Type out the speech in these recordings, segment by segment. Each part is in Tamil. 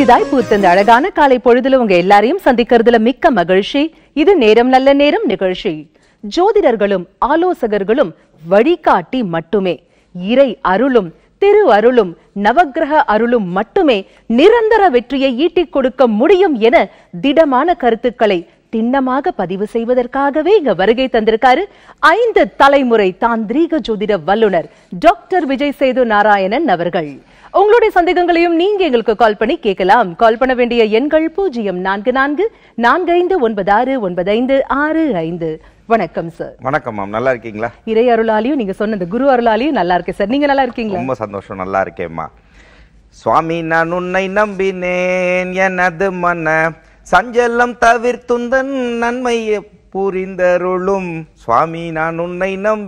புதிதாய் பூத்த இந்த அழகான காலை பொழுதுல உங்க எல்லாரையும் சந்திக்கிறதுல மிக்க மகிழ்ச்சி இது நேரம் நல்ல நேரம் நிகழ்ச்சி ஜோதிடர்களும் ஆலோசகர்களும் வழிகாட்டி மட்டுமே இறை அருளும் திரு அருளும் நவக்கிரக அருளும் மட்டுமே நிரந்தர வெற்றியை ஈட்டிக் கொடுக்க முடியும் என திடமான கருத்துக்களை திண்ணமாக பதிவு செய்வதற்காகவே இங்க வருகை தந்திருக்காரு ஐந்து தலைமுறை தாந்திரீக ஜோதிட வல்லுனர் டாக்டர் விஜய் சேது நாராயணன் அவர்கள் உங்களுடைய சந்தேகங்களையும் நீங்க எங்களுக்கு கால் பண்ணி கேட்கலாம் கால் பண்ண வேண்டிய எண்கள் பூஜ்ஜியம் நான்கு நான்கு நான்கு ஐந்து ஒன்பது ஆறு ஒன்பது ஐந்து ஆறு ஐந்து வணக்கம் சார் வணக்கம் மேம் நல்லா இருக்கீங்களா இறை அருளாலையும் நீங்க சொன்ன இந்த குரு அருளாலையும் நல்லா இருக்கு சார் நீங்க நல்லா இருக்கீங்களா ரொம்ப சந்தோஷம் நல்லா இருக்கேம்மா சுவாமி நான் உன்னை நம்பினேன் எனது மன சஞ்சலம் தவிர்த்துந்தன் நன்மையை புரிந்தருளும் சுவாமி நான் உன்னை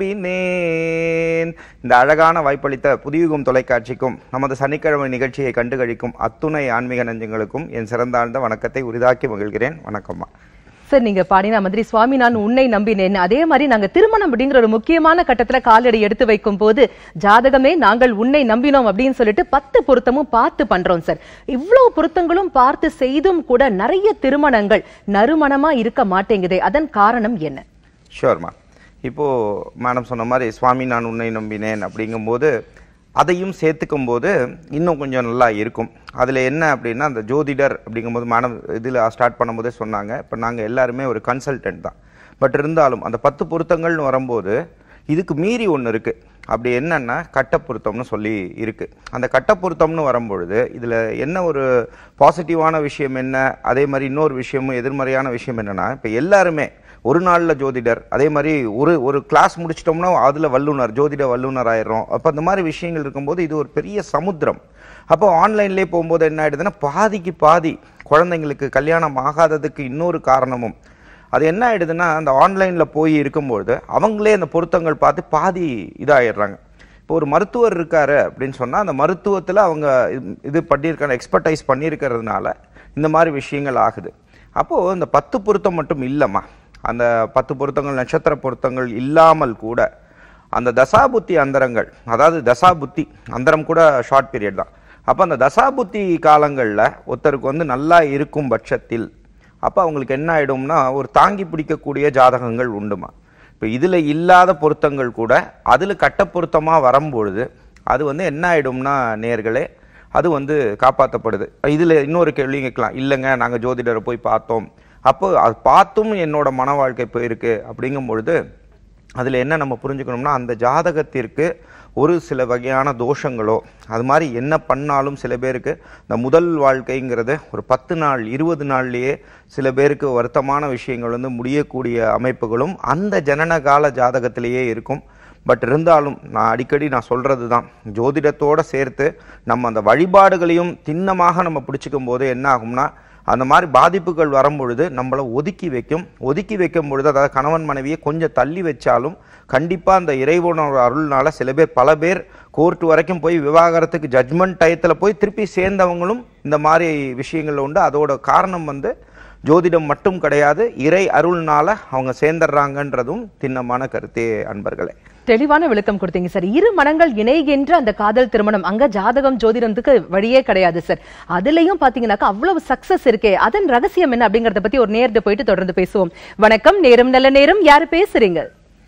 நம்பினேன் இந்த அழகான வாய்ப்பளித்த புதியுகம் தொலைக்காட்சிக்கும் நமது சனிக்கிழமை நிகழ்ச்சியை கண்டுகளிக்கும் அத்துணை ஆன்மீக நெஞ்சங்களுக்கும் என் சிறந்தாழ்ந்த வணக்கத்தை உரிதாக்கி மகிழ்கிறேன் வணக்கம்மா சார் நீங்க பாடின மாதிரி சுவாமி நான் உன்னை நம்பினேன் அதே மாதிரி நாங்க திருமணம் அப்படிங்கிற ஒரு முக்கியமான கட்டத்துல காலடி எடுத்து வைக்கும் போது ஜாதகமே நாங்கள் உன்னை நம்பினோம் அப்படின்னு சொல்லிட்டு பத்து பொருத்தமும் பார்த்து பண்றோம் சார் இவ்வளவு பொருத்தங்களும் பார்த்து செய்தும் கூட நிறைய திருமணங்கள் நறுமணமா இருக்க மாட்டேங்குதே அதன் காரணம் என்ன ஷுவர்மா இப்போது மேடம் சொன்ன மாதிரி சுவாமி நான் உன்னை நம்பினேன் அப்படிங்கும்போது அதையும் சேர்த்துக்கும் போது இன்னும் கொஞ்சம் நல்லா இருக்கும் அதில் என்ன அப்படின்னா அந்த ஜோதிடர் அப்படிங்கும்போது மேடம் இதில் ஸ்டார்ட் பண்ணும்போதே சொன்னாங்க இப்போ நாங்கள் எல்லாருமே ஒரு கன்சல்டன்ட் தான் பட் இருந்தாலும் அந்த பத்து பொருத்தங்கள்னு வரும்போது இதுக்கு மீறி ஒன்று இருக்குது அப்படி என்னன்னா கட்ட பொருத்தம்னு சொல்லி இருக்குது அந்த கட்ட பொருத்தம்னு வரும்பொழுது இதில் என்ன ஒரு பாசிட்டிவான விஷயம் என்ன அதே மாதிரி இன்னொரு விஷயமும் எதிர்மறையான விஷயம் என்னன்னா இப்போ எல்லாருமே ஒரு நாளில் ஜோதிடர் அதே மாதிரி ஒரு ஒரு கிளாஸ் முடிச்சிட்டோம்னா அதில் வல்லுனர் ஜோதிட வல்லுனர் ஆயிடுறோம் அப்போ அந்த மாதிரி விஷயங்கள் இருக்கும்போது இது ஒரு பெரிய சமுத்திரம் அப்போ ஆன்லைன்லேயே போகும்போது என்ன ஆயிடுதுன்னா பாதிக்கு பாதி குழந்தைங்களுக்கு கல்யாணம் ஆகாததுக்கு இன்னொரு காரணமும் அது என்ன ஆயிடுதுன்னா அந்த ஆன்லைனில் போய் இருக்கும்பொழுது அவங்களே அந்த பொருத்தங்கள் பார்த்து பாதி இதாகிடுறாங்க இப்போ ஒரு மருத்துவர் இருக்காரு அப்படின்னு சொன்னால் அந்த மருத்துவத்தில் அவங்க இது- இது பண்ணியிருக்க எக்ஸ்பர்டைஸ் பண்ணியிருக்கிறதுனால இந்த மாதிரி விஷயங்கள் ஆகுது அப்போது இந்த பத்து பொருத்தம் மட்டும் இல்லைம்மா அந்த பத்து பொருத்தங்கள் நட்சத்திர பொருத்தங்கள் இல்லாமல் கூட அந்த தசாபுத்தி அந்தரங்கள் அதாவது தசாபுத்தி அந்தரம் கூட ஷார்ட் பீரியட் தான் அப்போ அந்த தசாபுத்தி காலங்களில் ஒருத்தருக்கு வந்து நல்லா இருக்கும் பட்சத்தில் அப்போ அவங்களுக்கு என்ன ஆயிடும்னா ஒரு தாங்கி பிடிக்கக்கூடிய ஜாதகங்கள் உண்டுமா இப்போ இதில் இல்லாத பொருத்தங்கள் கூட அதில் கட்ட பொருத்தமாக வரும்பொழுது அது வந்து என்ன ஆயிடும்னா நேர்களே அது வந்து காப்பாற்றப்படுது இதில் இன்னொரு கேள்வி கேட்கலாம் இல்லைங்க நாங்கள் ஜோதிடரை போய் பார்த்தோம் அப்போ அது பார்த்தும் என்னோட மன வாழ்க்கை போயிருக்கு அப்படிங்கும் பொழுது அதில் என்ன நம்ம புரிஞ்சுக்கணும்னா அந்த ஜாதகத்திற்கு ஒரு சில வகையான தோஷங்களோ அது மாதிரி என்ன பண்ணாலும் சில பேருக்கு இந்த முதல் வாழ்க்கைங்கிறது ஒரு பத்து நாள் இருபது நாள்லேயே சில பேருக்கு வருத்தமான விஷயங்கள் வந்து முடியக்கூடிய அமைப்புகளும் அந்த ஜனன கால ஜாதகத்திலேயே இருக்கும் பட் இருந்தாலும் நான் அடிக்கடி நான் சொல்கிறது தான் ஜோதிடத்தோடு சேர்த்து நம்ம அந்த வழிபாடுகளையும் திண்ணமாக நம்ம பிடிச்சிக்கும் போது என்ன ஆகும்னா அந்த மாதிரி பாதிப்புகள் வரும்பொழுது நம்மளை ஒதுக்கி வைக்கும் ஒதுக்கி வைக்கும் பொழுது அதாவது கணவன் மனைவியை கொஞ்சம் தள்ளி வச்சாலும் கண்டிப்பாக அந்த இறைவனோட அருள்னால சில பேர் பல பேர் கோர்ட் வரைக்கும் போய் விவாகரத்துக்கு ஜட்மெண்ட் டயத்தில் போய் திருப்பி சேர்ந்தவங்களும் இந்த மாதிரி விஷயங்கள் உண்டு அதோட காரணம் வந்து ஜோதிடம் மட்டும் கிடையாது இறை அருள்னால அவங்க சேர்ந்துடுறாங்கன்றதும் திண்ணமான கருத்தே அன்பர்களே தெளிவான விளக்கம் கொடுத்தீங்க சார் இரு மனங்கள் இணைகின்ற அந்த காதல் திருமணம் அங்க ஜாதகம் ஜோதிடத்துக்கு வழியே கிடையாது சார் அதுலயும் பாத்தீங்கன்னாக்கா அவ்வளவு சக்சஸ் இருக்கே அதன் ரகசியம் என்ன அப்படிங்கறத பத்தி ஒரு நேர்ல போயிட்டு தொடர்ந்து பேசுவோம் வணக்கம் நேரம் நல்ல நேரம் யாரு பேசுறீங்க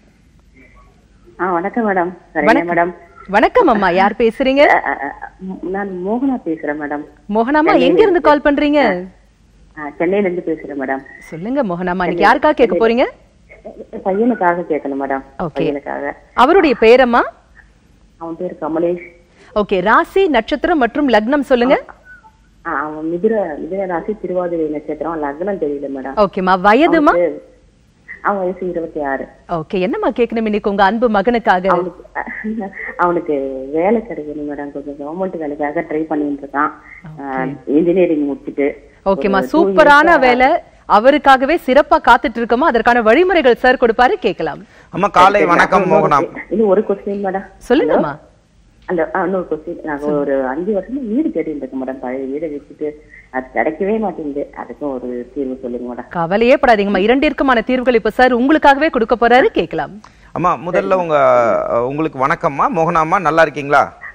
ஆ வணக்கம் மேடம் சரிங்க மேடம் வணக்கம் அம்மா யார் பேசுறீங்க அ, அ, அ, நான் மோகனா பேசுறேன் மேடம் மோகனாமா எங்க இருந்து கால் பண்றீங்க ஆ, சென்னையில இருந்து பேசுறேன் மேடம் சொல்லுங்க மோகனாமா இன்னைக்கு யாருக்கா கேட்க போறீங்க என் பையனுக்காக கேட்கணும் மேடம் Okay. பையனுக்காக அவருடைய பேரம்மா அவன் பேர் கமலேஷ் ஓகே ராசி நட்சத்திரம் மற்றும் லக்னம் சொல்லுங்க ஆ, அவன் மிதுர மிதுர ராசி திருவாதிரை நட்சத்திரம் லக்னம் தெரியல மேடம் ஓகேமா வயதுமா அவனுக்கு- அவன் வயசு இருபத்தி ஆறு ஓகே என்னம்மா கேட்கணும் இன்னைக்கு உங்க அன்பு மகனுக்காக அவனுக்கு அவனுக்கு வேலை கிடைக்கணும் மேடம் கொஞ்சம் கவர்மெண்ட் வேலைக்காக ட்ரை பண்ணிட்டு இருக்கான் இன்ஜினியரிங் முடிச்சுட்டு ஓகேமா ஒரு two சூப்பரான years ஆ- வேலை அவருக்காகவே சிறப்பா காத்துட்டு இருக்கோமா அதற்கான வழிமுறைகள் சார் கொடுப்பாரு கேட்கலாம் அம்மா காலை வணக்கம் மோகனா இன்னும் ஒரு கொஸ்டின் மேடம் சொல்லுங்கம்மா அந்த ஆ, இன்னொரு கொஸ்டின் நாங்க ஒரு அஞ்சு வருஷமா வீடு தேடிட்டு இருக்கோம் மேடம் பழைய வீடை வச்சுட்டு அது கிடைக்கவே மாட்டேங்குது அதுக்கும் ஒரு தீர்வு சொல்லுங்க மேடம் கவலையே படாதீங்கம்மா இரண்டிற்குமான தீர்வுகள் இப்ப சார் உங்களுக்காகவே கொடுக்க போறாரு கேட்கலாம் அம்மா முதல்ல உங்க உங்களுக்கு வணக்கம்மா மோகனாம்மா நல்லா இருக்கீங்களா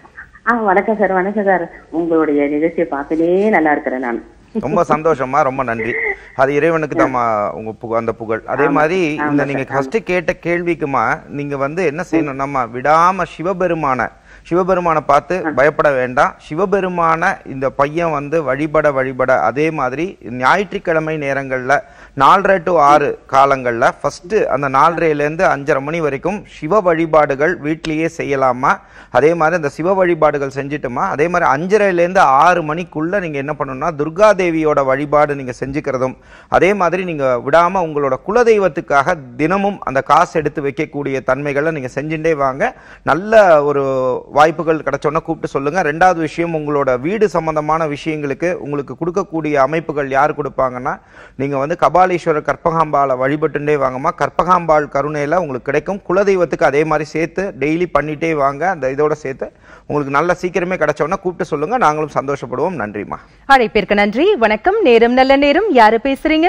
ஆ வணக்கம் சார் வணக்கம் சார் உங்களுடைய நிகழ்ச்சியை பார்த்துட்டே நல்லா இருக்கிறேன் நான் ரொம்ப சந்தோஷமா ரொம்ப நன்றி அது இறைவனுக்கு தான் உங்க புகழ் அந்த புகழ் அதே மாதிரி இந்த நீங்க ஃபர்ஸ்ட் கேட்ட கேள்விக்குமா நீங்க வந்து என்ன செய்யணும் நம்ம விடாம சிவபெருமான சிவபெருமானை பார்த்து பயப்பட வேண்டாம் சிவபெருமான இந்த பையன் வந்து வழிபட வழிபட அதே மாதிரி ஞாயிற்றுக்கிழமை நேரங்கள்ல நாலரை டு ஆறு காலங்கள்ல ஃபர்ஸ்ட் அந்த நாலரைலேருந்து அஞ்சரை மணி வரைக்கும் சிவ வழிபாடுகள் வீட்டிலேயே செய்யலாமா அதே மாதிரி அந்த சிவ வழிபாடுகள் செஞ்சுட்டுமா அதே மாதிரி அஞ்சரைலேருந்து ஆறு மணிக்குள்ள நீங்க என்ன பண்ணணும்னா துர்கா தேவியோட வழிபாடு நீங்க செஞ்சுக்கிறதும் அதே மாதிரி நீங்க விடாம உங்களோட குலதெய்வத்துக்காக தினமும் அந்த காசு எடுத்து வைக்கக்கூடிய தன்மைகளை நீங்க செஞ்சுட்டே வாங்க நல்ல ஒரு வாய்ப்புகள் கிடைச்சோன்னா கூப்பிட்டு சொல்லுங்க ரெண்டாவது விஷயம் உங்களோட வீடு சம்பந்தமான விஷயங்களுக்கு உங்களுக்கு கொடுக்கக்கூடிய அமைப்புகள் யார் கொடுப்பாங்கன்னா நீங்க வந்து கபாலீஸ்வரர் கற்பகாம்பாளை வழிபட்டுட்டே வாங்கம்மா கற்பகாம்பாள் கருணையில உங்களுக்கு கிடைக்கும் குலதெய்வத்துக்கு அதே மாதிரி சேர்த்து டெய்லி பண்ணிட்டே வாங்க அந்த இதோட சேர்த்து உங்களுக்கு நல்ல சீக்கிரமே கிடைச்சோன்னா கூப்பிட்டு சொல்லுங்க நாங்களும் சந்தோஷப்படுவோம் நன்றிம்மா அழைப்பிற்கு நன்றி வணக்கம் நேரம் நல்ல நேரம் யாரு பேசுறீங்க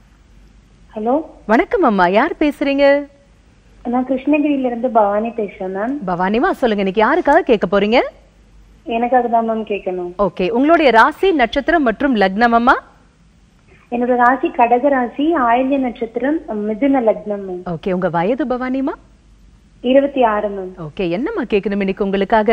ஹலோ வணக்கம் அம்மா யார் பேசுறீங்க நான் கிருஷ்ணகிரியில இருந்து பவானி பேசுறேன் மேம் பவானிமா சொல்லுங்க இன்னைக்கு யாருக்காக கேட்க போறீங்க எனக்காக தான் மேம் கேட்கணும் ஓகே உங்களுடைய ராசி நட்சத்திரம் மற்றும் லக்னம் அம்மா என்னோட ராசி கடக ராசி ஆயில்ய நட்சத்திரம் மிதுன லக்னம் மேம் ஓகே உங்க வயது பவானிமா இருபத்தி ஆறு மேம் ஓகே என்னம்மா கேட்கணும் இன்னைக்கு உங்களுக்காக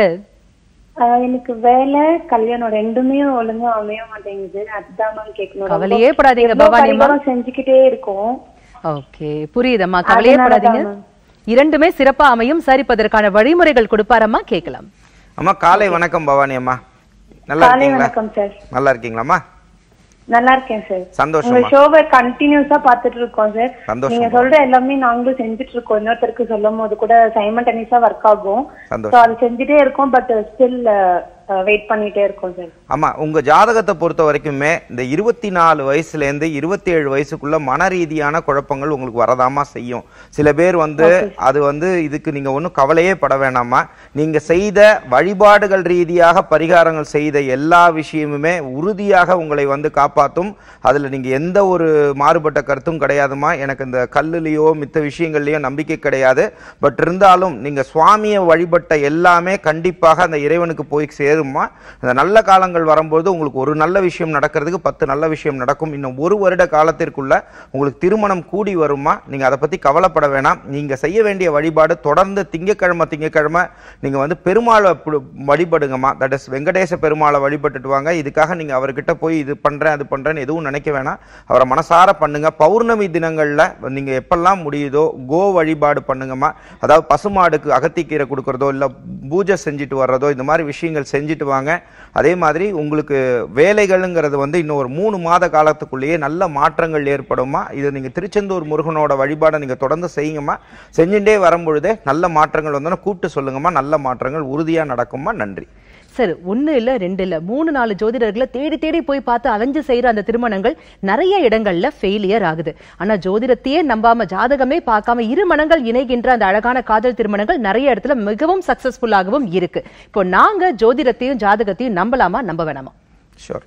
ஆஹ் எனக்கு வேலை கல்யாணம் ரெண்டுமே ஒழுங்கா அமைய மாட்டேங்குது அதுதான் மேம் கேட்கணும் ரொம்ப- கவலையே படாதீங்க எவ்வளவு பவானிமா பரிகாரம் செஞ்சுக்கிட்டே இருக்கோம் ஓகே புரியுதம்மா கவலையே படாதீங்க அதனாலதான் இரண்டுமே சிறப்பா அமையும் சரிப்பதற்கான வழிமுறைகள் கொடுப்பாரம்மா கேட்கலாம் அம்மா காலை வணக்கம் பவானி அம்மா நல்லா காலை இருக்கீங்களா வணக்கம் சார் நல்லா இருக்கீங்களாம்மா நல்லா இருக்கேன் சார் சந்தோஷமா. உங்க ஷோவை கண்டினியூஸா பாத்துட்டு இருக்கோம் சார் சந்தோஷமா. நீங்க சொல்ற எல்லாமே நாங்களும் செஞ்சுட்டு இருக்கோம் இன்னொருத்தருக்கு சொல்லும் போது கூட சைமல்டேனியஸா ஒர்க் ஆகும் சந்தோஷம். So, அது செஞ்சுட்டே இருக்கோம் பட் ஸ்டில் வெயிட் பண்ணிட்டே இருக்கோம் சார் ஆமா உங்க ஜாதகத்தை பொறுத்த வரைக்குமே இந்த இருபத்தி நாலு வயசுல இருந்து இருபத்தி ஏழு வயசுக்குள்ள மன ரீதியான குழப்பங்கள் உங்களுக்கு வரதாமா செய்யும் சில பேர் வந்து அது வந்து இதுக்கு நீங்க ஒன்றும் கவலையே பட வேணாமா நீங்க செய்த வழிபாடுகள் ரீதியாக பரிகாரங்கள் செய்த எல்லா விஷயமுமே உறுதியாக உங்களை வந்து காப்பாத்தும் அதுல நீங்க எந்த ஒரு மாறுபட்ட கருத்தும் கிடையாதுமா எனக்கு இந்த கல்லுலயோ மித்த விஷயங்கள்லயோ நம்பிக்கை கிடையாது பட் இருந்தாலும் நீங்க சுவாமியை வழிபட்ட எல்லாமே கண்டிப்பாக அந்த இறைவனுக்கு போய் சேருமா அந்த நல்ல காலங்கள் வரும்போது உங்களுக்கு ஒரு நல்ல விஷயம் நடக்கிறதுக்கு பத்து நல்ல விஷயம் நடக்கும் இன்னும் ஒரு வருட காலத்திற்குள்ள உங்களுக்கு திருமணம் கூடி வருமா நீங்க அதை பத்தி கவலைப்பட வேணாம் நீங்க செய்ய வேண்டிய வழிபாடு தொடர்ந்து திங்கக்கிழமை திங்கக்கிழமை நீங்க வந்து பெருமாளை பு- வழிபடுங்கம்மா தட் இஸ் வெங்கடேச பெருமாளை வழிபட்டுட்டு வாங்க இதுக்காக நீங்க அவர்கிட்ட போய் இது பண்றேன் அது பண்றேன்னு எதுவும் நினைக்க வேணாம் அவரை மனசார பண்ணுங்க பௌர்ணமி தினங்கள்ல நீங்க எப்பெல்லாம் முடியுதோ கோ வழிபாடு பண்ணுங்கம்மா அதாவது பசுமாடுக்கு அகத்திக்கீரை கொடுக்கறதோ இல்ல பூஜை செஞ்சுட்டு வர்றதோ இந்த மாதிரி விஷயங்கள் செஞ்சுட்டு வாங்க அதே மாதிரி உங்களுக்கு வேலைகள்ங்கிறது வந்து இன்னும் ஒரு மூணு மாத காலத்துக்குள்ளேயே நல்ல மாற்றங்கள் ஏற்படுமா இது நீங்க திருச்செந்தூர் முருகனோட வழிபாடை நீங்க தொடர்ந்து செய்யுங்கம்மா செஞ்சுட்டே வரும்பொழுதே நல்ல மாற்றங்கள் வந்தோன்னா கூப்பிட்டு சொல்லுங்கம்மா நல்ல மாற்றங்கள் உறுதியா நடக்கும்மா நன்றி சரி ஒண்ணு இல்ல ரெண்டு இல்ல மூணு நாலு ஜோதிடர்களை தேடி தேடி போய் பார்த்து அலைஞ்சு செய்யற அந்த திருமணங்கள் நிறைய இடங்கள்ல ஃபெயிலியர் ஆகுது ஆனா ஜோதிடத்தையே நம்பாம ஜாதகமே பார்க்காம இரு மனங்கள் இணைகின்ற அந்த அழகான காதல் திருமணங்கள் நிறைய இடத்துல மிகவும் சக்சஸ்ஃபுல்லாகவும் இருக்கு இப்போ நாங்க ஜோதிடத்தையும் ஜாதகத்தையும் நம்பலாமா நம்ப வேணாமா ஷோர்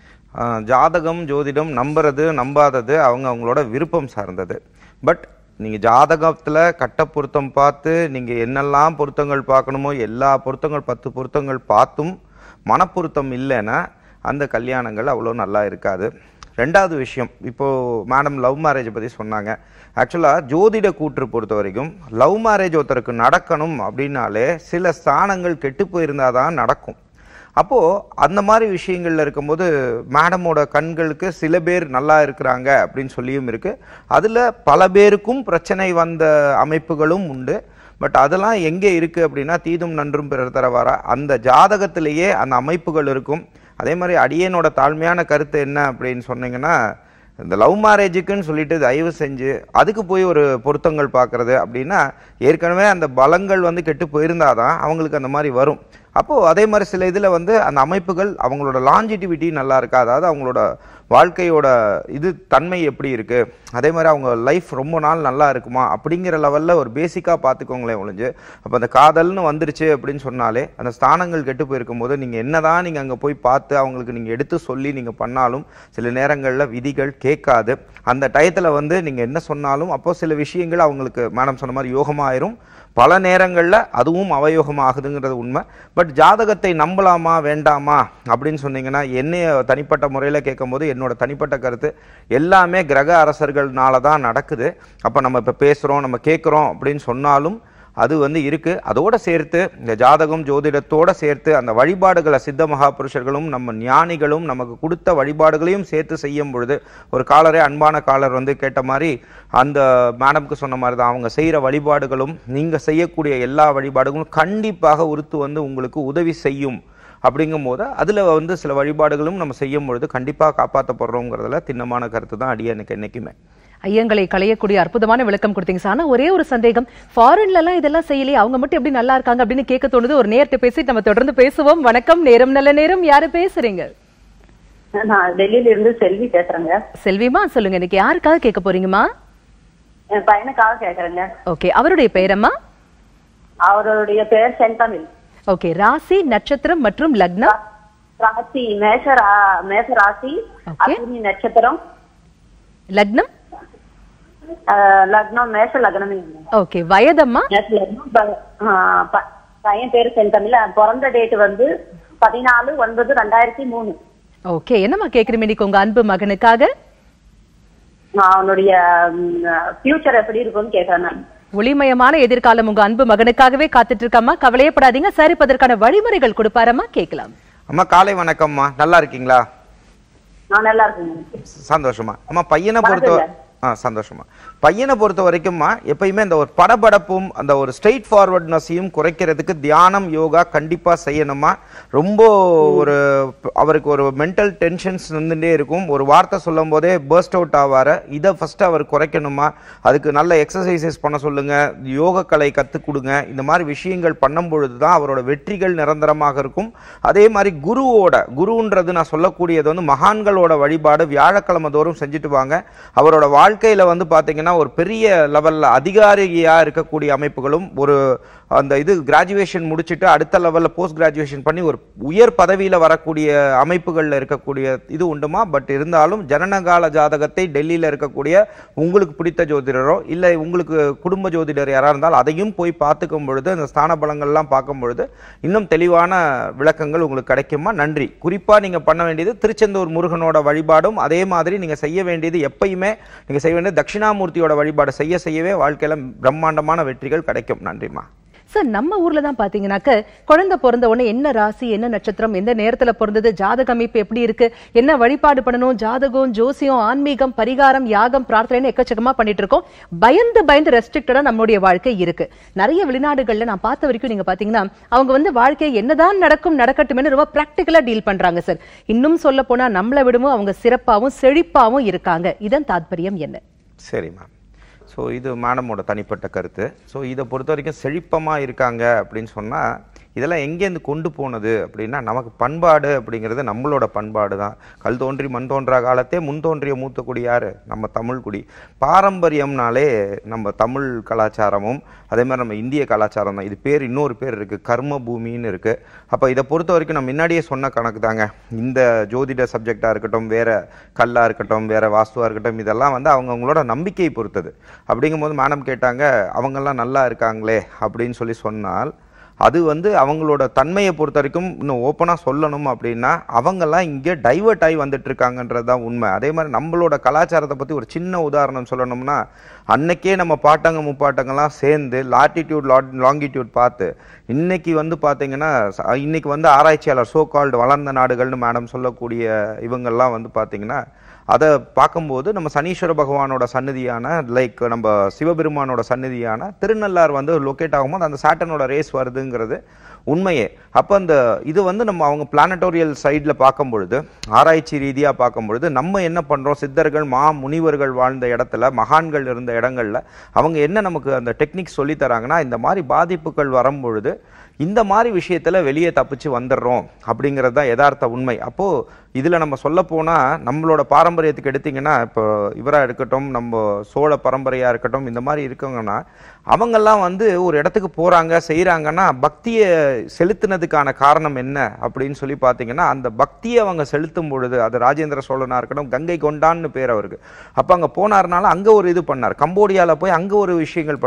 ஜாதகம் ஜோதிடம் நம்புறது நம்பாதது அவங்க அவங்களோட விருப்பம் சார்ந்தது பட் நீங்கள் ஜாதகத்தில் கட்ட பொருத்தம் பார்த்து நீங்கள் என்னெல்லாம் பொருத்தங்கள் பார்க்கணுமோ எல்லா பொருத்தங்கள் பத்து பொருத்தங்கள் பார்த்தும் மனப்பொருத்தம் இல்லைன்னா அந்த கல்யாணங்கள் அவ்வளோ நல்லா இருக்காது ரெண்டாவது விஷயம் இப்போது மேடம் லவ் மேரேஜை பற்றி சொன்னாங்க ஆக்சுவலாக ஜோதிட கூற்று பொறுத்த வரைக்கும் லவ் மேரேஜ் ஒருத்தருக்கு நடக்கணும் அப்படின்னாலே சில ஸ்தானங்கள் கெட்டு போயிருந்தால் தான் நடக்கும் அப்போ அந்த மாதிரி விஷயங்கள்ல இருக்கும்போது மேடமோட கண்களுக்கு சில பேர் நல்லா இருக்கிறாங்க அப்படின்னு சொல்லியும் இருக்கு அதுல பல பேருக்கும் பிரச்சனை வந்த அமைப்புகளும் உண்டு பட் அதெல்லாம் எங்கே இருக்கு அப்படின்னா தீதும் நன்றும் பிறர் தரவாரா அந்த ஜாதகத்திலேயே அந்த அமைப்புகள் இருக்கும் அதே மாதிரி அடியேனோட தாழ்மையான கருத்து என்ன அப்படின்னு சொன்னீங்கன்னா இந்த லவ் மேரேஜுக்குன்னு சொல்லிட்டு தயவு செஞ்சு அதுக்கு போய் ஒரு பொருத்தங்கள் பார்க்கறது அப்படின்னா ஏற்கனவே அந்த பலங்கள் வந்து கெட்டு போயிருந்தாதான் அவங்களுக்கு அந்த மாதிரி வரும் அப்போது அதே மாதிரி சில இதில் வந்து அந்த அமைப்புகள் அவங்களோட லாஞ்சிட்டிவிட்டி நல்லா இருக்கா அதாவது அவங்களோட வாழ்க்கையோட இது தன்மை எப்படி இருக்கு அதே மாதிரி அவங்க லைஃப் ரொம்ப நாள் நல்லா இருக்குமா அப்படிங்கிற லெவலில் ஒரு பேசிக்காக பார்த்துக்கோங்களேன் ஒழிஞ்சு அப்போ அந்த காதல்னு வந்துருச்சு அப்படின்னு சொன்னாலே அந்த ஸ்தானங்கள் கெட்டு போயிருக்கும் போது நீங்கள் என்னதான் நீங்கள் அங்கே போய் பார்த்து அவங்களுக்கு நீங்கள் எடுத்து சொல்லி நீங்கள் பண்ணாலும் சில நேரங்களில் விதிகள் கேட்காது அந்த டயத்தில் வந்து நீங்கள் என்ன சொன்னாலும் அப்போ சில விஷயங்கள் அவங்களுக்கு மேடம் சொன்ன மாதிரி யோகமாயிரும் பல நேரங்களில் அதுவும் அவயோகம் ஆகுதுங்கிறது உண்மை பட் பட் ஜாதகத்தை நம்பலாமா வேண்டாமா அப்படின்னு சொன்னீங்கன்னா என்னைய தனிப்பட்ட முறையில் கேட்கும்போது என்னோட தனிப்பட்ட கருத்து எல்லாமே கிரக அரசர்கள்னால தான் நடக்குது அப்போ நம்ம இப்போ பேசுகிறோம் நம்ம கேட்குறோம் அப்படின்னு சொன்னாலும் அது வந்து இருக்கு அதோட சேர்த்து இந்த ஜாதகம் ஜோதிடத்தோட சேர்த்து அந்த வழிபாடுகளை சித்த மகாபுருஷர்களும் நம்ம ஞானிகளும் நமக்கு கொடுத்த வழிபாடுகளையும் சேர்த்து செய்யும் பொழுது ஒரு காலரே அன்பான காலர் வந்து கேட்ட மாதிரி அந்த மேடம்க்கு சொன்ன மாதிரி தான் அவங்க செய்கிற வழிபாடுகளும் நீங்க செய்யக்கூடிய எல்லா வழிபாடுகளும் கண்டிப்பாக உருத்து வந்து உங்களுக்கு உதவி செய்யும் அப்படிங்கும்போது அதுல வந்து சில வழிபாடுகளும் நம்ம செய்யும் பொழுது கண்டிப்பா காப்பாற்றப்படுறோங்கிறதுல திண்ணமான கருத்து தான் அடிய எனக்கு என்னைக்குமே ஐயங்களை களையக்கூடிய அற்புதமான விளக்கம் கொடுத்தீங்க சார் ஆனா ஒரே ஒரு சந்தேகம் ஃபாரின்ல எல்லாம் இதெல்லாம் செய்யலையே அவங்க மட்டும் எப்படி நல்லா இருக்காங்க அப்படின்னு கேட்க தோணுது ஒரு நேரத்தை பேசி நம்ம தொடர்ந்து பேசுவோம் வணக்கம் நேரம் நல்ல நேரம் யாரு பேசுறீங்க நான் டெல்லியில இருந்து செல்வி பேசுறேங்க செல்விமா சொல்லுங்க இன்னைக்கு யாருக்காக கேட்க போறீங்கம்மா என் பையனுக்காக கேக்குறேங்க ஓகே அவருடைய பெயரம்மா அவருடைய பேர் செந்தமிழ் ஓகே ராசி நட்சத்திரம் மற்றும் லக்னம் ராசி மேஷ ரா- மேஷ ராசி Okay. அஸ்வினி நட்சத்திரம் லக்னம் ஆஹ், லக்னம் மேஷ லக்னம் ஓகே வயதம்மா மேஷ லக்னம் ப- ஆஹ், ப- பையன் பேரு செந்தமிழ் அவன் பிறந்த டேட் வந்து பதினாலு ஒன்பது ரெண்டாயிரத்தி மூணு ஓகே என்னம்மா கேக்குறீங்க இன்னைக்கு உங்க அன்பு மகனுக்காக அவனுடைய ஃபியூச்சர் எப்படி இருக்கும்னு கேக்குறேன் நான் ஒளிமயமான எதிர்காலம் உங்க அன்பு மகனுக்காகவே காத்துட்டு இருக்காமா கவலையப்படாதீங்க சரி இப்ப அதற்கான வழிமுறைகள் கொடுப்பாரம்மா கேட்கலாம் அம்மா காலை வணக்கம்மா நல்லா இருக்கீங்களா நான் நல்லா இருக்கேங்க சந்தோஷமா அம்மா பையனை பொறுத்த ஆ சந்தோஷமா பையனை பொறுத்த வரைக்கும்மா எப்பயுமே இந்த ஒரு படபடப்பும் அந்த ஒரு ஸ்ட்ரெயிட் ஃபார்வர்ட்னஸையும் குறைக்கிறதுக்கு தியானம் யோகா கண்டிப்பா செய்யணுமா ரொம்ப ஒரு அவருக்கு ஒரு மென்டல் டென்ஷன்ஸ் வந்துட்டே இருக்கும் ஒரு வார்த்தை சொல்லும் போதே பர்ஸ்ட் அவுட் ஆவார இதை ஃபர்ஸ்ட் அவர் குறைக்கணுமா அதுக்கு நல்ல எக்ஸசைசஸ் பண்ண சொல்லுங்க யோக கலை கற்றுக் கொடுங்க இந்த மாதிரி விஷயங்கள் பண்ணும் பொழுது தான் அவரோட வெற்றிகள் நிரந்தரமாக இருக்கும் அதே மாதிரி குருவோட குருன்றது நான் சொல்லக்கூடியது வந்து மகான்களோட வழிபாடு வியாழக்கிழமை தோறும் செஞ்சுட்டு வாங்க அவரோட வாழ்க்கையில வந்து பாத்தீங்கன்னா ஒரு பெரிய லெவல்ல அதிகாரியா இருக்கக்கூடிய அமைப்புகளும் ஒரு அந்த இது கிராஜுவேஷன் முடிச்சுட்டு அடுத்த லெவல்ல போஸ்ட் கிராஜுவேஷன் பண்ணி ஒரு உயர் பதவியில வரக்கூடிய அமைப்புகள்ல இருக்கக்கூடிய இது உண்டுமா பட் இருந்தாலும் ஜனனகால ஜாதகத்தை டெல்லியில இருக்கக்கூடிய உங்களுக்கு பிடித்த ஜோதிடரோ இல்லை உங்களுக்கு குடும்ப ஜோதிடர் யாரா இருந்தால் அதையும் போய் பார்த்துக்கும் பொழுது அந்த ஸ்தான பலங்கள்லாம் பார்க்கும் பொழுது இன்னும் தெளிவான விளக்கங்கள் உங்களுக்கு கிடைக்குமா நன்றி குறிப்பா நீங்க பண்ண வேண்டியது திருச்செந்தூர் முருகனோட வழிபாடும் அதே மாதிரி நீங்க செய்ய வேண்டியது எப்பயுமே நீங்க செய்ய வேண்டியது தட்சிணாமூர்த்தியோட வழிபாடு செய்ய செய்யவே வாழ்க்கையில பிரம்மாண்டமான வெற்றிகள் கிடைக்கும் நன்றிம்மா சார் நம்ம ஊர்ல தான் பாத்தீங்கன்னாக்க குழந்தை பிறந்த உடனே என்ன ராசி என்ன நட்சத்திரம் எந்த நேரத்துல பிறந்தது ஜாதக அமைப்பு எப்படி இருக்கு என்ன வழிபாடு பண்ணணும் ஜாதகம் ஜோசியம் ஆன்மீகம் பரிகாரம் யாகம் பிரார்த்தனை எக்கச்சக்கமா பண்ணிட்டு இருக்கோம் பயந்து பயந்து ரெஸ்ட்ரிக்டடா நம்மளுடைய வாழ்க்கை இருக்கு நிறைய வெளிநாடுகள்ல நான் பார்த்த வரைக்கும் நீங்க பாத்தீங்கன்னா அவங்க வந்து வாழ்க்கை என்னதான் நடக்கும் நடக்கட்டும்னு ரொம்ப பிராக்டிக்கலா டீல் பண்றாங்க சார் இன்னும் சொல்ல போனா நம்மளை விடவும் அவங்க சிறப்பாவும் செழிப்பாவும் இருக்காங்க இதன் தாத்பரியம் என்ன சரி மேம் ஸோ இது மேடமோட தனிப்பட்ட கருத்து ஸோ இதை பொறுத்த வரைக்கும் செழிப்பமாக இருக்காங்க அப்படின்னு சொன்னால் இதெல்லாம் எங்கேருந்து கொண்டு போனது அப்படின்னா நமக்கு பண்பாடு அப்படிங்கிறது நம்மளோட பண்பாடு தான் கல் தோன்றி மண் தோன்றா காலத்தே முன் தோன்றிய மூத்த குடி யார் நம்ம தமிழ் குடி பாரம்பரியம்னாலே நம்ம தமிழ் கலாச்சாரமும் அதே மாதிரி நம்ம இந்திய கலாச்சாரம் தான் இது பேர் இன்னொரு பேர் இருக்குது கர்ம பூமின்னு இருக்குது அப்போ இதை பொறுத்த வரைக்கும் நான் முன்னாடியே சொன்ன கணக்கு தாங்க இந்த ஜோதிட சப்ஜெக்டாக இருக்கட்டும் வேற கல்லாக இருக்கட்டும் வேற வாஸ்துவாக இருக்கட்டும் இதெல்லாம் வந்து அவங்கவுங்களோட நம்பிக்கையை பொறுத்தது அப்படிங்கும்போது மேடம் கேட்டாங்க அவங்கெல்லாம் நல்லா இருக்காங்களே அப்படின்னு சொல்லி சொன்னால் அது வந்து அவங்களோட தன்மையை பொறுத்த வரைக்கும் இன்னும் ஓப்பனாக சொல்லணும் அப்படின்னா அவங்கெல்லாம் இங்கே டைவர்ட் ஆகி வந்துட்டு இருக்காங்கன்றது தான் உண்மை அதே மாதிரி நம்மளோட கலாச்சாரத்தை பற்றி ஒரு சின்ன உதாரணம் சொல்லணும்னா அன்னைக்கே நம்ம பாட்டங்க முப்பாட்டங்கள்லாம் சேர்ந்து லாட்டிடியூட் லாங்கிடியூட் பார்த்து இன்னைக்கு வந்து பார்த்தீங்கன்னா ச- இன்னைக்கு வந்து ஆராய்ச்சியாளர் சோ கால்டு வளர்ந்த நாடுகள்னு மேடம் சொல்லக்கூடிய இவங்கெல்லாம் வந்து பார்த்தீங்கன்னா அதை பார்க்கும்போது நம்ம சனீஸ்வர பகவானோட சன்னதியான லைக் நம்ம சிவபெருமானோட சன்னதியான திருநள்ளார் வந்து லொக்கேட் ஆகும்போது அந்த சாட்டனோட ரேஸ் வருதுங்கிறது உண்மையே அப்போ அந்த இது வந்து நம்ம அவங்க பிளானட்டோரியல் சைடில் பார்க்கும் பொழுது ஆராய்ச்சி ரீதியாக பார்க்கும் பொழுது நம்ம என்ன பண்ணுறோம் சித்தர்கள் மா முனிவர்கள் வாழ்ந்த இடத்துல மகான்கள் இருந்த இடங்கள்ல அவங்க என்ன நமக்கு அந்த டெக்னிக் சொல்லி தராங்கன்னா இந்த மாதிரி பாதிப்புகள் வரும் பொழுது இந்த மாதிரி விஷயத்துல வெளியே தப்பிச்சு வந்துடுறோம் அப்படிங்கிறது தான் யதார்த்த உண்மை அப்போ இதுல நம்ம சொல்ல போனா நம்மளோட பாரம்பரியத்துக்கு எடுத்தீங்கன்னா இப்போ இவரா இருக்கட்டும் நம்ம சோழ பரம்பரையா இருக்கட்டும் இந்த மாதிரி இருக்கவங்கன்னா அவங்கெல்லாம் வந்து ஒரு இடத்துக்கு போறாங்க செய்றாங்கன்னா பக்தியை செலுத்தினதுக்கான காரணம் என்ன அப்படின்னு சொல்லி பார்த்தீங்கன்னா அந்த பக்தியை அவங்க செலுத்தும் பொழுது அது ராஜேந்திர சோழனா இருக்கட்டும் கங்கை கொண்டான்னு பேர் அவருக்கு அப்போ அங்கே போனார்னால அங்கே ஒரு இது பண்ணார் கம்போடியால போய் அங்கே ஒரு விஷயங்கள் பண்ணார்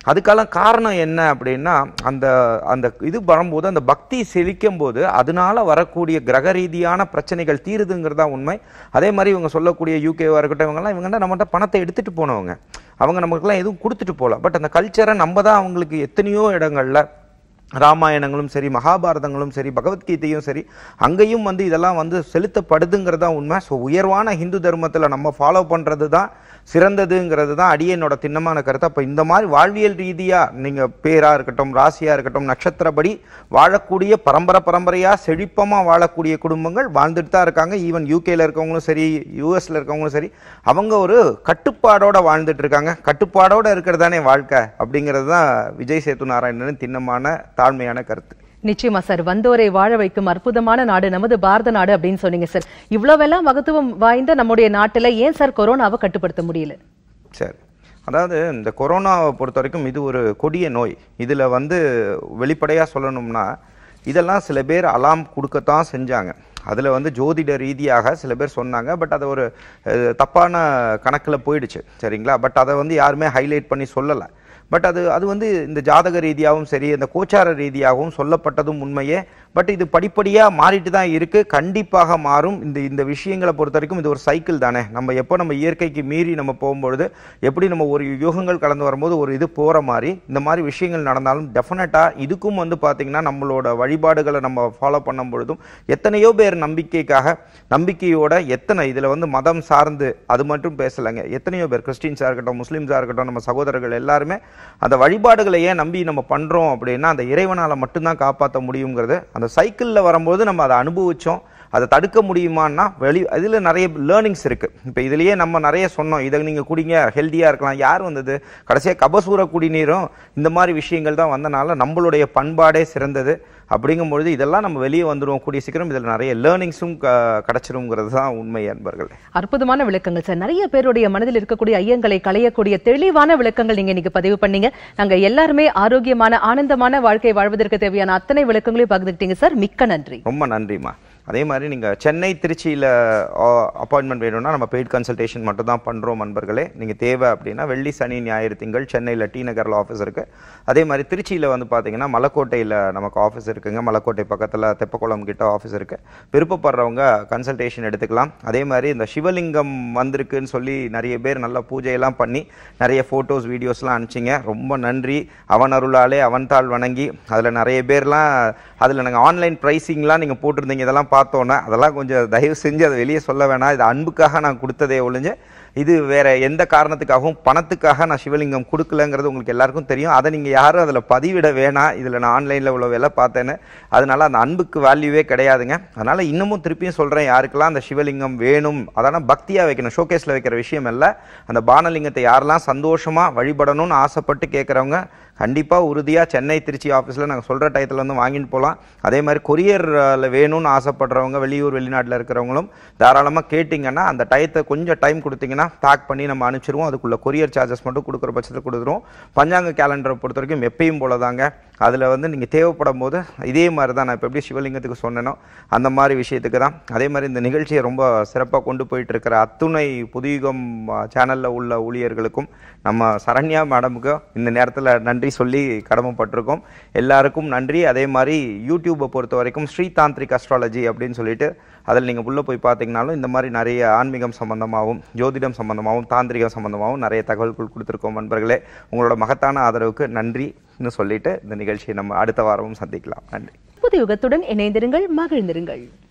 அதுக்கெல்லாம் காரணம் என்ன அப்படின்னா அந்த அந்த இது வரும்போது அந்த பக்தி செழிக்கும் போது அதனால வரக்கூடிய கிரக ரீதியான பிரச்சனைகள் தீருதுங்கிறதா உண்மை அதே மாதிரி இவங்க சொல்லக்கூடிய யூகேவா இருக்கட்டும் இவங்கெல்லாம் இவங்க நம்மகிட்ட பணத்தை எடுத்துட்டு போனவங்க அவங்க நமக்குலாம் எதுவும் கொடுத்துட்டு போகல பட் அந்த கல்ச்சரை நம்ம தான் அவங்களுக்கு எத்தனையோ இடங்கள்ல ராமாயணங்களும் சரி மகாபாரதங்களும் சரி பகவத்கீதையும் சரி அங்கேயும் வந்து இதெல்லாம் வந்து செலுத்தப்படுதுங்கிறது தான் உண்மை ஸோ உயர்வான ஹிந்து தர்மத்தில் நம்ம ஃபாலோ பண்ணுறது தான் சிறந்ததுங்கிறது தான் அடியனோட திண்ணமான கருத்து அப்போ இந்த மாதிரி வாழ்வியல் ரீதியாக நீங்கள் பேராக இருக்கட்டும் ராசியாக இருக்கட்டும் நட்சத்திரப்படி வாழக்கூடிய பரம்பரை பரம்பரையாக செழிப்பமாக வாழக்கூடிய குடும்பங்கள் வாழ்ந்துட்டு தான் இருக்காங்க ஈவன் யூகேல இருக்கவங்களும் சரி யூஎஸ்ல இருக்கவங்களும் சரி அவங்க ஒரு கட்டுப்பாடோட வாழ்ந்துட்டு இருக்காங்க கட்டுப்பாடோட இருக்கிறது தானே வாழ்க்கை அப்படிங்கிறது தான் விஜய் சேத்து நாராயணன் திண்ணமான தாழ்மையான கருத்து நிச்சயமா சார் வந்தோரை வாழ வைக்கும் அற்புதமான நாடு நமது பாரத நாடு அப்படின்னு சொன்னீங்க சார் இவ்வளவெல்லாம் மகத்துவம் வாய்ந்த நம்முடைய நாட்டுல ஏன் சார் கொரோனாவை கட்டுப்படுத்த முடியல சரி அதாவது இந்த கொரோனாவை பொறுத்த வரைக்கும் இது ஒரு கொடிய நோய் இதில் வந்து வெளிப்படையாக சொல்லணும்னா இதெல்லாம் சில பேர் அலாம் கொடுக்கத்தான் செஞ்சாங்க அதில் வந்து ஜோதிட ரீதியாக சில பேர் சொன்னாங்க பட் அது ஒரு அஹ், தப்பான கணக்கில் போயிடுச்சு சரிங்களா பட் அதை வந்து யாருமே ஹைலைட் பண்ணி சொல்லலை பட் அது அது வந்து இந்த ஜாதக ரீதியாகவும் சரி இந்த கோச்சார ரீதியாகவும் சொல்லப்பட்டதும் உண்மையே பட் இது படிப்படியாக மாறிட்டு தான் இருக்கு கண்டிப்பாக மாறும் இந்த இந்த விஷயங்களை பொறுத்த வரைக்கும் இது ஒரு சைக்கிள் தானே நம்ம எப்போ நம்ம இயற்கைக்கு மீறி நம்ம போகும்பொழுது எப்படி நம்ம ஒரு யுகங்கள் கடந்து வரும்போது ஒரு இது போகிற மாதிரி இந்த மாதிரி விஷயங்கள் நடந்தாலும் டெஃபினட்டாக இதுக்கும் வந்து பார்த்தீங்கன்னா நம்மளோட வழிபாடுகளை நம்ம ஃபாலோ பண்ணும் பொழுதும் எத்தனையோ பேர் நம்பிக்கைக்காக நம்பிக்கையோட எத்தனை இதில் வந்து மதம் சார்ந்து அது மட்டும் பேசலைங்க எத்தனையோ பேர் கிறிஸ்டின்ஸாக இருக்கட்டும் முஸ்லீம்ஸாக இருக்கட்டும் நம்ம சகோதரர்கள் எல்லாருமே அந்த வழிபாடுகளை ஏன் நம்பி நம்ம பண்ணுறோம் அப்படின்னா அந்த இறைவனால் மட்டும்தான் காப்பாற்ற முடியுங்கிறது அந்த சைக்கிளில் வரும்போது நம்ம அதை அனுபவிச்சோம் அதை தடுக்க முடியுமான்னா வெளி இதில் நிறைய லேர்னிங்ஸ் இருக்குது இப்போ இதுலேயே நம்ம நிறைய சொன்னோம் இதை நீங்கள் குடிங்க ஹெல்த்தியாக இருக்கலாம் யார் வந்தது கடைசியாக கபசூர குடிநீரும் இந்த மாதிரி விஷயங்கள் தான் வந்தனால நம்மளுடைய பண்பாடே சிறந்தது அப்படிங்கும்பொழுது இதெல்லாம் நம்ம வெளியே வந்துடுவோம் கூடிய சீக்கிரம் இதில் நிறைய லேர்னிங்ஸும் கிடச்சிருங்கிறது தான் உண்மை அன்பர்கள் அற்புதமான விளக்கங்கள் சார் நிறைய பேருடைய மனதில் இருக்கக்கூடிய ஐயங்களை களையக்கூடிய தெளிவான விளக்கங்கள் நீங்க இன்னைக்கு பதிவு பண்ணீங்க நாங்க எல்லாருமே ஆரோக்கியமான ஆனந்தமான வாழ்க்கை வாழ்வதற்கு தேவையான அத்தனை விளக்கங்களையும் பகிர்ந்துக்கிட்டீங்க சார் மிக்க நன்றி ரொம்ப நன்றிம்மா அதே மாதிரி நீங்கள் சென்னை திருச்சியில் அப்பாயின்மெண்ட் வேணும்னா நம்ம பெய்ட் கன்சல்டேஷன் மட்டும் தான் பண்ணுறோம் நண்பர்களே நீங்கள் தேவை அப்படின்னா வெள்ளி சனி ஞாயிறு திங்கள் சென்னையில் டி நகரில் ஆஃபீஸ் இருக்குது அதே மாதிரி திருச்சியில் வந்து பார்த்தீங்கன்னா மலக்கோட்டையில் நமக்கு ஆஃபீஸ் இருக்குங்க மலக்கோட்டை பக்கத்தில் தெப்பக்குளம் கிட்ட ஆஃபீஸ் இருக்குது விருப்பப்படுறவங்க கன்சல்டேஷன் எடுத்துக்கலாம் அதே மாதிரி இந்த சிவலிங்கம் வந்திருக்குன்னு சொல்லி நிறைய பேர் நல்ல பூஜையெல்லாம் பண்ணி நிறைய ஃபோட்டோஸ் வீடியோஸ்லாம் அனுப்பிச்சிங்க ரொம்ப நன்றி அவன் அருளாலே அவன் தாள் வணங்கி அதில் நிறைய பேர்லாம் அதில் நாங்கள் ஆன்லைன் ப்ரைஸிங்லாம் நீங்கள் போட்டிருந்தீங்க இதெல்லாம் பார்த்தோன்னே அதெல்லாம் கொஞ்சம் தயவு செஞ்சு அதை வெளியே சொல்ல வேணாம் இது அன்புக்காக நான் கொடுத்ததே ஒழிஞ்சு இது வேற எந்த காரணத்துக்காகவும் பணத்துக்காக நான் சிவலிங்கம் கொடுக்கலங்கிறது உங்களுக்கு எல்லாருக்கும் தெரியும் அதை நீங்கள் யாரும் அதில் பதிவிட வேணாம் இதில் நான் ஆன்லைனில் உள்ள வேலை பார்த்தேன்னு அதனால அந்த அன்புக்கு வேல்யூவே கிடையாதுங்க அதனால இன்னமும் திருப்பியும் சொல்கிறேன் யாருக்கெல்லாம் அந்த சிவலிங்கம் வேணும் அதனால் பக்தியாக வைக்கணும் ஷோகேஸில் வைக்கிற விஷயம் அல்ல அந்த பானலிங்கத்தை யாரெல்லாம் சந்தோஷமாக வழிபடணும்னு ஆசைப்பட்டு கேட்குறவங்க கண்டிப்பாக உறுதியாக சென்னை திருச்சி ஆஃபீஸில் நாங்கள் சொல்கிற டயத்தில் வந்து வாங்கிட்டு போகலாம் அதே மாதிரி கொரியரில் வேணும்னு ஆசைப்படுறவங்க வெளியூர் வெளிநாட்டில் இருக்கிறவங்களும் தாராளமாக கேட்டிங்கன்னா அந்த டயத்தை கொஞ்சம் டைம் கொடுத்தீங்கன்னா பேக் பண்ணி நம்ம அனுப்பிச்சிருவோம் அதுக்குள்ள கொரியர் சார்ஜஸ் மட்டும் கொடுக்குற பட்சத்தில் கொடுத்துருவோம் பஞ்சாங்க கேலண்டரை பொறுத்த வரைக்கும் எப்பயும் போல தாங்க அதில் வந்து நீங்கள் தேவைப்படும் போது இதே மாதிரி தான் நான் இப்போ எப்படி சிவலிங்கத்துக்கு சொன்னேனோ அந்த மாதிரி விஷயத்துக்கு தான் அதே மாதிரி இந்த நிகழ்ச்சியை ரொம்ப சிறப்பாக கொண்டு போயிட்டு இருக்கிற அத்துணை புதுயுகம் சேனலில் உள்ள ஊழியர்களுக்கும் நம்ம சரண்யா மேடமுக்கு இந்த நேரத்தில் நன்றி சொல்லி கடமைப்பட்டிருக்கோம் எல்லாருக்கும் நன்றி அதே மாதிரி யூடியூப்பை பொறுத்த வரைக்கும் ஸ்ரீதாந்திரிக் அஸ்ட்ராலஜி அப்படின்னு சொல்லிட்டு அதில் நீங்கள் உள்ளே போய் பார்த்தீங்கனாலும் இந்த மாதிரி நிறைய ஆன்மீகம் சம்பந்தமாகவும் ஜோதிடம் சம்பந்தமாகவும் தாந்திரிகம் சம்பந்தமாகவும் நிறைய தகவல்கள் கொடுத்துருக்கோம் நண்பர்களே உங்களோட மகத்தான ஆதரவுக்கு நன்றின்னு சொல்லிட்டு இந்த நிகழ்ச்சியை நம்ம அடுத்த வாரமும் சந்திக்கலாம் நன்றி புது யுகத்துடன் இணைந்திருங்கள் மகிழ்ந்திருங்கள்